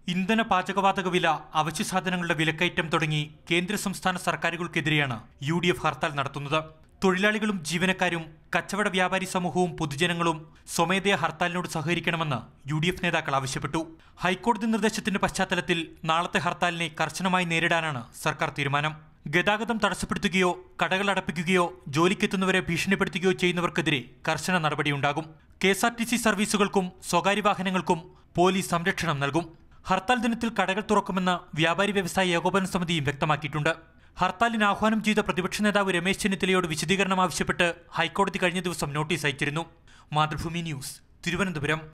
ഇന്ധന പാചകവാതക വില അവശ്യ സാധനങ്ങളുടെ വിലക്കയറ്റം തുടങ്ങി കേന്ദ്ര സംസ്ഥാന സർക്കാരുകൾക്കെതിരെയാണ് യു ഡി എഫ് ഹർത്താൽ നടത്തുന്നത് തൊഴിലാളികളും ജീവനക്കാരും കച്ചവട വ്യാപാരി സമൂഹവും പൊതുജനങ്ങളും സ്വമേധയാ ഹർത്താലിനോട് സഹകരിക്കണമെന്ന് യു ഡി എഫ് നേതാക്കൾ ആവശ്യപ്പെട്ടു ഹൈക്കോടതി നിർദ്ദേശത്തിന്റെ പശ്ചാത്തലത്തിൽ നാളത്തെ ഹർത്താലിനെ കർശനമായി നേരിടാനാണ് സർക്കാർ തീരുമാനം ഗതാഗതം തടസ്സപ്പെടുത്തുകയോ കടകൾ അടപ്പിക്കുകയോ ജോലിക്കെത്തുന്നവരെ ഭീഷണിപ്പെടുത്തുകയോ ചെയ്യുന്നവർക്കെതിരെ കർശന നടപടിയുണ്ടാകും K S R T C സർവീസുകൾക്കും സ്വകാര്യ വാഹനങ്ങൾക്കും പോലീസ് സംരക്ഷണം നൽകും ഹർത്താൽ ദിനത്തിൽ കടകൾ തുറക്കുമെന്ന് വ്യാപാരി വ്യവസായ ഏകോപന സമിതിയും വ്യക്തമാക്കിയിട്ടുണ്ട് ഹർത്താലിന് ആഹ്വാനം ചെയ്ത പ്രതിപക്ഷ നേതാവ് രമേശ് ചെന്നിത്തലയോട് വിശദീകരണം ആവശ്യപ്പെട്ട് ഹൈക്കോടതി കഴിഞ്ഞ ദിവസം നോട്ടീസ് അയച്ചിരുന്നു മാതൃഭൂമി ന്യൂസ് തിരുവനന്തപുരം